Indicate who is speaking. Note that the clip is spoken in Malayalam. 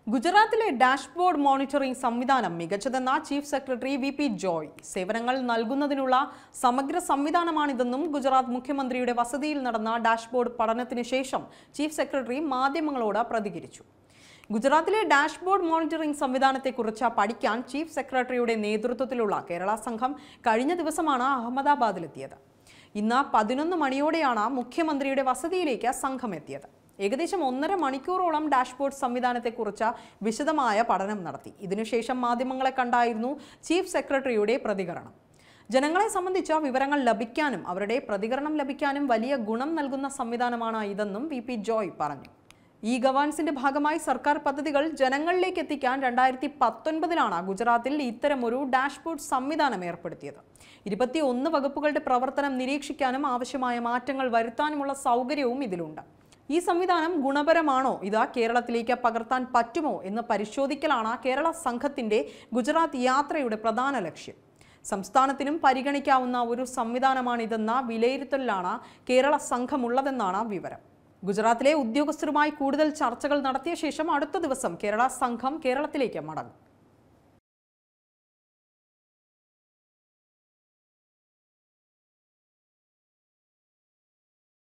Speaker 1: ഗുജറാത്തിലെ ഡാഷ്ബോർഡ് മോണിറ്ററിംഗ് സംവിധാനം മികച്ചതെന്ന chief secretary V P Joy സേവനങ്ങൾ നൽകുന്നതിനുള്ള സമഗ്ര സംവിധാനമാണിതെന്നും ഗുജറാത്ത് മുഖ്യമന്ത്രിയുടെ വസതിയിൽ നടന്ന ഡാഷ്ബോർഡ് പഠനത്തിന് ശേഷം ചീഫ് സെക്രട്ടറി മാധ്യമങ്ങളോട് പ്രതികരിച്ചു ഗുജറാത്തിലെ ഡാഷ്ബോർഡ് മോണിറ്ററിംഗ് സംവിധാനത്തെക്കുറിച്ച് പഠിക്കാൻ ചീഫ് സെക്രട്ടറിയുടെ നേതൃത്വത്തിലുള്ള കേരള സംഘം കഴിഞ്ഞ ദിവസമാണ് അഹമ്മദാബാദിലെത്തിയത് ഇന്ന് പതിനൊന്ന് മണിയോടെയാണ് മുഖ്യമന്ത്രിയുടെ വസതിയിലേക്ക് സംഘം എത്തിയത് ഏകദേശം ഒന്നര മണിക്കൂറോളം ഡാഷ്ബോർഡ് സംവിധാനത്തെക്കുറിച്ച് വിശദമായ പഠനം നടത്തി ഇതിനുശേഷം മാധ്യമങ്ങളെ കണ്ടായിരുന്നു ചീഫ് സെക്രട്ടറിയുടെ പ്രതികരണം ജനങ്ങളെ സംബന്ധിച്ച വിവരങ്ങൾ ലഭിക്കാനും അവരുടെ പ്രതികരണം ലഭിക്കാനും വലിയ ഗുണം നൽകുന്ന സംവിധാനമാണ് ഇതെന്നും വി പി ജോയ് പറഞ്ഞു ഇ ഗവേൺസിന്റെ ഭാഗമായി സർക്കാർ പദ്ധതികൾ ജനങ്ങളിലേക്ക് എത്തിക്കാൻ രണ്ടായിരത്തി പത്തൊൻപതിലാണ് ഗുജറാത്തിൽ ഇത്തരമൊരു ഡാഷ്ബോർഡ് സംവിധാനം ഏർപ്പെടുത്തിയത് ഇരുപത്തി ഒന്ന് വകുപ്പുകളുടെ പ്രവർത്തനം നിരീക്ഷിക്കാനും ആവശ്യമായ മാറ്റങ്ങൾ വരുത്താനുമുള്ള സൗകര്യവും ഇതിലുണ്ട് ഈ സംവിധാനം ഗുണപരമാണോ ഇത് കേരളത്തിലേക്ക് പകർത്താൻ പറ്റുമോ എന്ന് പരിശോധിക്കലാണ് കേരള സംഘത്തിന്റെ ഗുജറാത്ത് യാത്രയുടെ പ്രധാന ലക്ഷ്യം സംസ്ഥാനത്തിനും പരിഗണിക്കാവുന്ന ഒരു സംവിധാനമാണിതെന്ന വിലയിരുത്തലിലാണ് കേരള സംഘമുള്ളതെന്നാണ് വിവരം ഗുജറാത്തിലെ ഉദ്യോഗസ്ഥരുമായി കൂടുതൽ ചർച്ചകൾ നടത്തിയ ശേഷം അടുത്ത ദിവസം കേരള സംഘം കേരളത്തിലേക്ക് മടങ്ങും